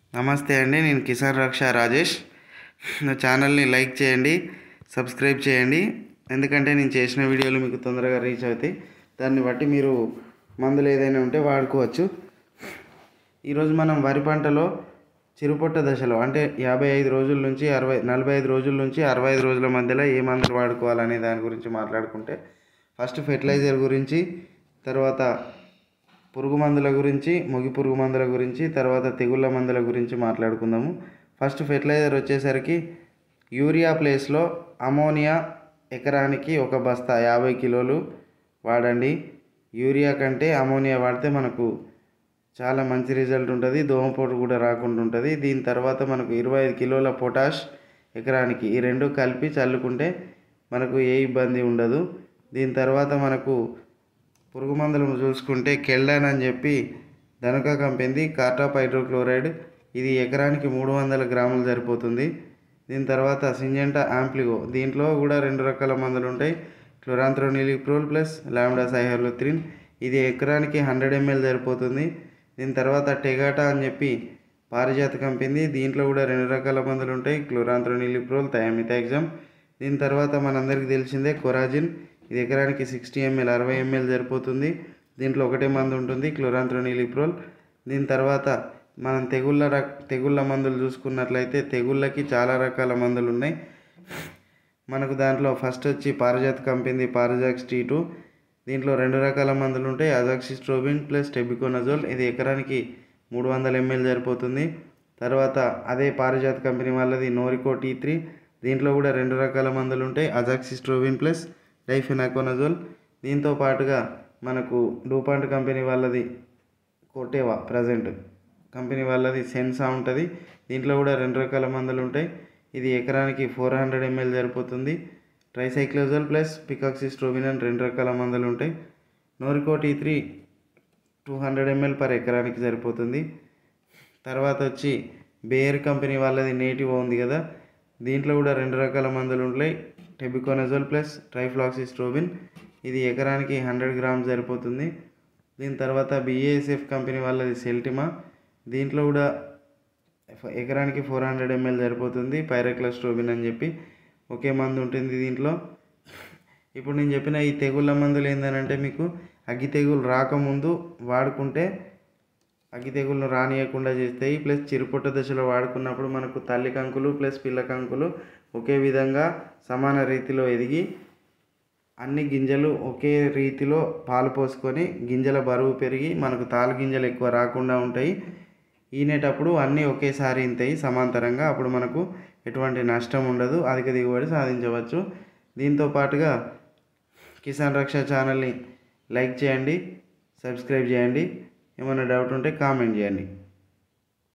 నమస్తే అండి నేను కిసాన్ రక్ష రాజేష్ నా ఛానల్ని లైక్ చేయండి సబ్స్క్రైబ్ చేయండి ఎందుకంటే నేను చేసిన వీడియోలు మీకు తొందరగా రీచ్ అవుతాయి దాన్ని బట్టి మీరు మందులు ఏదైనా ఉంటే వాడుకోవచ్చు ఈరోజు మనం వరి పంటలో చిరుపొట్ట దశలో అంటే యాభై ఐదు రోజుల నుంచి అరవై నలభై ఐదు రోజుల నుంచి అరవై ఐదు రోజుల మధ్యలో ఏ మందులు వాడుకోవాలనే దాని గురించి మాట్లాడుకుంటే ఫస్ట్ ఫెర్టిలైజర్ గురించి తర్వాత పురుగు మందుల గురించి మొగి పురుగు మందుల గురించి తర్వాత తెగుళ్ళ మందుల గురించి మాట్లాడుకుందాము ఫస్ట్ ఫెర్టిలైజర్ వచ్చేసరికి యూరియా ప్లేస్లో అమోనియా ఎకరానికి ఒక బస్తా యాభై కిలోలు వాడండి యూరియా కంటే అమోనియా వాడితే మనకు చాలా మంచి రిజల్ట్ ఉంటుంది దోమపోటు కూడా రాకుండా ఉంటుంది దీని తర్వాత మనకు ఇరవై ఐదు కిలోల పొటాష్ ఎకరానికి ఈ రెండు కలిపి చల్లుకుంటే మనకు ఏ ఇబ్బంది ఉండదు దీని తర్వాత మనకు పురుగు మందులు చూసుకుంటే కెల్డాన్ అని చెప్పి ధనుక కంపెనీ కార్టాప్ హైడ్రోక్లోరైడ్ ఇది ఎకరానికి మూడు వందల గ్రాములు సరిపోతుంది దీని తర్వాత సింజెంటా యాంప్లిగో దీంట్లో కూడా రెండు రకాల మందులు ఉంటాయి క్లోరాంథ్రోనిలిప్రోల్ ప్లస్ లాంబ్డా సైహర్లోత్రిన్ ఇది ఎకరానికి హండ్రెడ్ ఎంఎల్ సరిపోతుంది దీని తర్వాత టెగాటా అని చెప్పి పారిజాత కంపెనీ దీంట్లో కూడా రెండు రకాల మందులు ఉంటాయి క్లోరాంథ్రోనిలిప్రోల్ థయామిథాక్సమ్ దీని తర్వాత మనందరికీ తెలిసిందే కొరాజిన్ ఇది ఎకరానికి సిక్స్టీ ఎంఎల్ అరవై ఎంఎల్ సరిపోతుంది దీంట్లో ఒకటే మందు ఉంటుంది క్లోరాంథ్రోనిలిప్రోల్ దీని తర్వాత మనం తెగుళ్ళ రక్ తెగుళ్ళ మందులు చూసుకున్నట్లయితే తెగుళ్ళకి చాలా రకాల మందులు ఉన్నాయి మనకు దాంట్లో ఫస్ట్ వచ్చి పారిజాత కంపెనీ పారిజాక్స్ టీ టూ దీంట్లో రెండు రకాల మందులు ఉంటాయి అజాక్సిస్ట్రోబిన్ ప్లస్ టెబికోనజోల్ ఇది ఎకరానికి మూడు వందల ఎంఎల్ సరిపోతుంది తర్వాత అదే పారిజాత కంపెనీ వాళ్ళది నోరికో టీ త్రీ దీంట్లో కూడా రెండు రకాల మందులు ఉంటాయి అజాక్సిస్ట్రోబిన్ ప్లస్ డైఫెనాకోనజోల్ దీంతో పాటుగా మనకు డూపాంట్ కంపెనీ వాళ్ళది కోటేవా ప్రజెంట్ కంపెనీ వాళ్ళది సెన్సా ఉంటుంది దీంట్లో కూడా రెండు రకాల మందులు ఉంటాయి ఇది ఎకరానికి ఫోర్ హండ్రెడ్ ఎంఎల్ సరిపోతుంది ట్రైసైక్లోజల్ ప్లస్ పికాక్సిస్ట్రోబిన్ అని రెండు రకాల మందులు ఉంటాయి నోరికో టీ three two hundred ML per ఎకరానికి సరిపోతుంది తర్వాత వచ్చి బేర్ కంపెనీ వాళ్ళది నేటివ్ ఉంది కదా దీంట్లో కూడా రెండు రకాల మందులు ఉంటాయి టెబికోనజోల్ ప్లస్ ట్రైఫ్లాక్సిస్ట్రోబిన్ ఇది ఎకరానికి హండ్రెడ్ గ్రామ్స్ సరిపోతుంది దీని తర్వాత బిఏఎస్ఎఫ్ కంపెనీ వాళ్ళది సెల్టిమా దీంట్లో కూడా ఎఫ- ఎకరానికి ఫోర్ హండ్రెడ్ ఎంఎల్ సరిపోతుంది పైరక్లస్ట్రోబిన్ అని చెప్పి ఒకే మందు ఉంటుంది దీంట్లో ఇప్పుడు నేను చెప్పిన ఈ తెగుళ్ళ మందులు ఏంటంటే మీకు అగ్గి తెగులు రాకముందు వాడుకుంటే అగ్గి తెగులను రానియకుండా చేస్తాయి ప్లస్ చిరుపొట్ట దశలో వాడుకున్నప్పుడు మనకు తల్లి కంకులు ప్లస్ పిల్ల కంకులు ఒకే విధంగా సమాన రీతిలో ఎదిగి అన్ని గింజలు ఒకే రీతిలో పాలు పోసుకొని గింజల బరువు పెరిగి మనకు తాలు గింజలు ఎక్కువ రాకుండా ఉంటాయి ఈనేటప్పుడు అన్నీ ఒకేసారి ఇంతాయి సమాంతరంగా అప్పుడు మనకు ఎటువంటి నష్టం ఉండదు అధిక దిగుబడి సాధించవచ్చు దీంతో పాటుగా కిసాన్ రక్ష ఛానల్ని లైక్ చేయండి సబ్స్క్రైబ్ చేయండి ఏమైనా డౌట్ ఉంటే కామెంట్ చేయండి